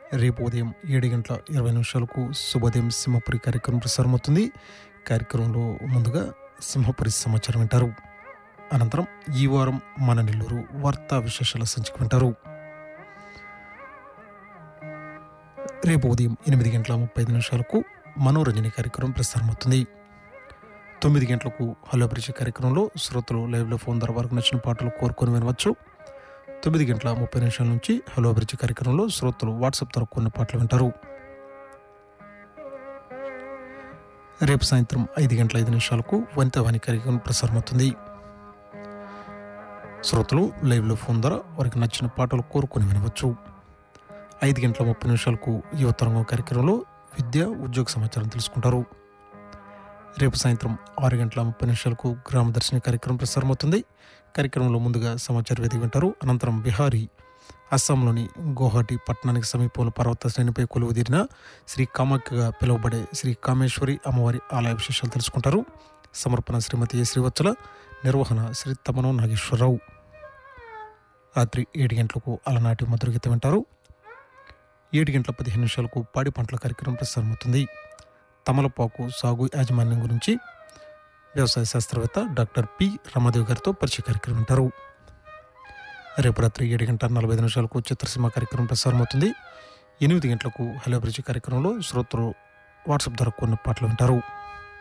రేపు ఉదయం ఏడు గంటల ఇరవై నిమిషాలకు శుభోదయం సింహపురి కార్యక్రమం ప్రసారమవుతుంది కార్యక్రమంలో ముందుగా సింహపురి సమాచారం వింటారు అనంతరం ఈ వారం మన నెల్లూరు వార్తా విశేషాల సంచిక వింటారు రేపు ఉదయం ఎనిమిది గంటల ముప్పై ఐదు నిమిషాలకు మనోరంజన కార్యక్రమం ప్రసారమవుతుంది తొమ్మిది గంటలకు హలో బ్రిడ్జి కార్యక్రమంలో శ్రోతలు లైవ్లో ఫోన్ ద్వారా వారికి నచ్చిన పాటలు కోరుకొని వినవచ్చు తొమ్మిది గంటల ముప్పై నిమిషాల నుంచి హలో బ్రిడ్జి కార్యక్రమంలో శ్రోతలు వాట్సాప్ ద్వారా కొన్ని పాటలు వింటారు రేపు సాయంత్రం ఐదు గంటల ఐదు నిమిషాలకు వంతవాణి కార్యక్రమం ప్రసారమవుతుంది శ్రోతలు లైవ్లో ఫోన్ ద్వారా వారికి నచ్చిన పాటలు కోరుకొని వినవచ్చు ఐదు గంటల ముప్పై నిమిషాలకు యువతరంగం కార్యక్రమంలో విద్య ఉద్యోగ సమాచారం తెలుసుకుంటారు రేపు సాయంత్రం ఆరు గంటల ముప్పై నిమిషాలకు గ్రామ దర్శన కార్యక్రమం ప్రసారమవుతుంది కార్యక్రమంలో ముందుగా సమాచార వేదిక వింటారు అనంతరం బిహారీ అస్సాంలోని గౌహాటి పట్టణానికి సమీపంలో పర్వత శ్రేణిపై కొలువుదీరిన శ్రీ కామాఖ్యగా పిలువబడే శ్రీ కామేశ్వరి అమ్మవారి ఆలయ విశేషాలు తెలుసుకుంటారు సమర్పణ శ్రీమతి ఏ శ్రీవత్సల నిర్వహణ శ్రీ తమనో నాగేశ్వరరావు రాత్రి ఏడు గంటలకు అలనాటి మధుర గీతం వింటారు ఏడు గంటల పదిహేను నిమిషాలకు పాడి పంటల కార్యక్రమం ప్రసారమవుతుంది తమలపాకు సాగు యాజమాన్యం గురించి వ్యవసాయ శాస్త్రవేత్త డాక్టర్ పి రమాదేవి గారితో పరిచయ కార్యక్రమం వింటారు రేపు రాత్రి ఏడు గంటల నలభై ఐదు నిమిషాలకు చిత్రసీమ కార్యక్రమం ప్రసారమవుతుంది ఎనిమిది గంటలకు హలో బ్రిడ్జి కార్యక్రమంలో శ్రోతలు వాట్సాప్ ద్వారా కొన్ని పాటలు వింటారు